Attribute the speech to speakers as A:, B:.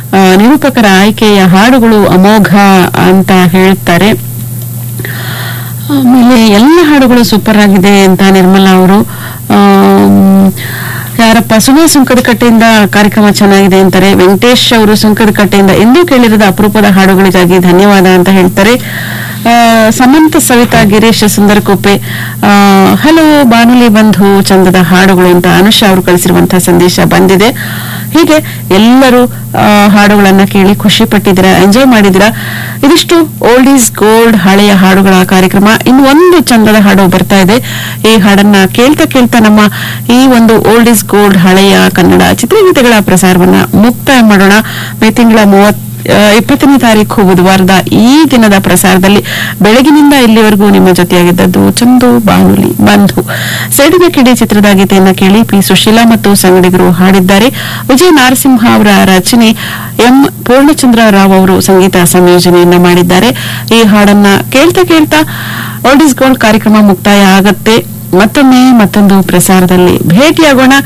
A: ಆ, ನಿರೂಪಕರ ಆಯ್ಕೆಯ ಹಾಡುಗಳು ಅಮೋಘ ಅಂತ ಹೇಳ್ತಾರೆ ಆಮೇಲೆ ಎಲ್ಲ ಹಾಡುಗಳು ಸೂಪರ್ ಆಗಿದೆ ಅಂತ ನಿರ್ಮಲಾ ಅವರು ಆಮ್, ಯಾರಪ್ಪ ಸುಮಾ ಸುಂಕದಕಟ್ಟೆಯಿಂದ ಕಾರ್ಯಕ್ರಮ ಚೆನ್ನಾಗಿದೆ ಅಂತಾರೆ ವೆಂಕಟೇಶ್ ಅವರು ಸುಂಕದಕಟ್ಟೆಯಿಂದ ಎಂದೂ ಕೇಳಿರದ ಅಪರೂಪದ ಹಾಡುಗಳಿಗಾಗಿ ಧನ್ಯವಾದ ಅಂತ ಹೇಳ್ತಾರೆ ಆ, ಸಮಂತ ಸವಿತಾ ಗಿರೀಶ್ ಸುಂದರಕೋಪೆ ಆ, ಹಲೋ ಬಾನುಲಿ ಬಂಧು ಚಂದದ ಹಾಡುಗಳು ಅಂತ ಅನುಷಾ ಅವರು ಕಳಿಸಿರುವಂತಹ ಸಂದೇಶ ಬಂದಿದೆ ಹೀಗೆ ಎಲ್ಲರೂ ಆ, ಹಾಡುಗಳನ್ನ ಕೇಳಿ ಖುಷಿ ಪಟ್ಟಿದ್ದೀರಾ ಎಂಜಾಯ್ ಮಾಡಿದ್ದೀರಾ ಇದಿಷ್ಟು ಓಲ್ಡ್ ಈಸ್ ಗೋಲ್ಡ್ ಹಳೆಯ ಹಾಡುಗಳ ಕಾರ್ಯಕ್ರಮ ಇನ್ನು ಒಂದು ಚಂದದ ಹಾಡು ಬರ್ತಾ ಇದೆ ಈ ಹಾಡನ್ನ ಕೇಳ್ತಾ ಕೇಳ್ತಾ ನಮ್ಮ ಈ ಒಂದು ಓಲ್ಡ್ ಈಸ್ ಗೋಲ್ಡ್ ಹಳೆಯ ಕನ್ನಡ ಚಿತ್ರಗೀತೆಗಳ ಪ್ರಸಾರವನ್ನ ಮುಕ್ತಾಯ ಮಾಡೋಣ ಮೇ ತಿಂಗಳ ಮೂವತ್ ಆ, ಇಪ್ಪತ್ತನೇ ತಾರೀಕು ಬುಧವಾರದ ಈ ದಿನದ ಪ್ರಸಾರದಲ್ಲಿ ಬೆಳಗಿನಿಂದ ಇಲ್ಲಿವರೆಗೂ ನಿಮ್ಮ ಜೊತೆಯಾಗಿದ್ದದ್ದು ಚಂದು ಬಾನುಲಿ ಬಂಧು ಸೈಡಿನ ಕಿಡಿ ಚಿತ್ರದ ಗೀತೆಯನ್ನ ಕೇಳಿ ಪಿ ಸುಶೀಲಾ ಮತ್ತು ಸಂಗಡಿಗರು ಹಾಡಿದ್ದಾರೆ ವಿಜಯ ನರಸಿಂಹ ಅವರ ರಚನೆ ಎಂ ಪೂರ್ಣಚಂದ್ರ ರಾವ್ ಅವರು ಸಂಗೀತ ಸಂಯೋಜನೆಯನ್ನ ಮಾಡಿದ್ದಾರೆ ಈ ಹಾಡನ್ನ ಕೇಳ್ತಾ ಕೇಳ್ತಾ ಓಲ್ಡ್ ಇಸ್ ಗೋಲ್ಡ್ ಕಾರ್ಯಕ್ರಮ ಮುಕ್ತಾಯ ಆಗತ್ತೆ ಮತ್ತೊಮ್ಮೆ ಮತ್ತೊಂದು ಪ್ರಸಾರದಲ್ಲಿ ಭೇಟಿಯಾಗೋಣ